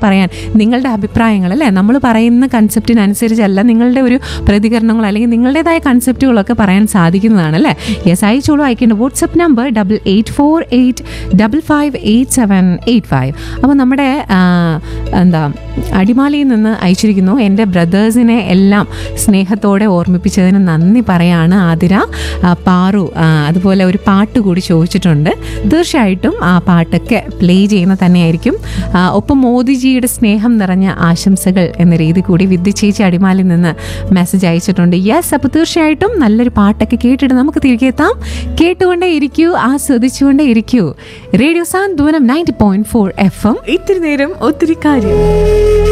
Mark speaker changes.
Speaker 1: പറയാൻ നിങ്ങളുടെ അഭിപ്രായങ്ങൾ അല്ലേ നമ്മൾ പറയുന്ന കൺസെപ്റ്റിനനുസരിച്ചല്ല നിങ്ങളുടെ ഒരു പ്രതികരണങ്ങൾ അല്ലെങ്കിൽ നിങ്ങളുടേതായ കൺസെപ്റ്റുകളൊക്കെ പറയാൻ സാധിക്കുന്നതാണ് അല്ലേ യെസ് അയച്ചോളൂ അയക്കേണ്ട WhatsApp number double eight four eight double five eight seven eight five അപ്പോൾ നമ്മുടെ ആ, എന്താ അടിമാലിയിൽ നിന്ന് അയച്ചിരിക്കുന്നു എൻ്റെ ബ്രദേഴ്സിനെ എല്ലാം സ്നേഹത്തോടെ ഓർമ്മിപ്പിച്ചതിന് നന്ദി പറയാണ് ആതിര ആ, പാറു ആ, അതുപോലെ ഒരു പാട്ട് കൂടി ചോദിച്ചിട്ടുണ്ട് തീർച്ചയായിട്ടും ആ പാട്ടൊക്കെ പ്ലേ ചെയ്യുന്ന തന്നെയായിരിക്കും ആ, ഒപ്പം മോദിജിയുടെ സ്നേഹം നിറഞ്ഞ ആശംസകൾ എന്ന രീതി കൂടി വിദ്യ ചേച്ചി അടിമാലിൽ നിന്ന് മെസ്സേജ് അയച്ചിട്ടുണ്ട് യെസ് അപ്പോൾ തീർച്ചയായിട്ടും നല്ലൊരു പാട്ടൊക്കെ കേട്ടിട്ട് നമുക്ക് തിരികെ എത്താം കേട്ടുകൊണ്ടേ ഇരിക്കൂ ആസ്വദിച്ചുകൊണ്ടേ ഇരിക്കൂ radio Santhwanam ninety point four F M
Speaker 2: ഇത്തിരി നേരം ഒത്തിരി കാര്യം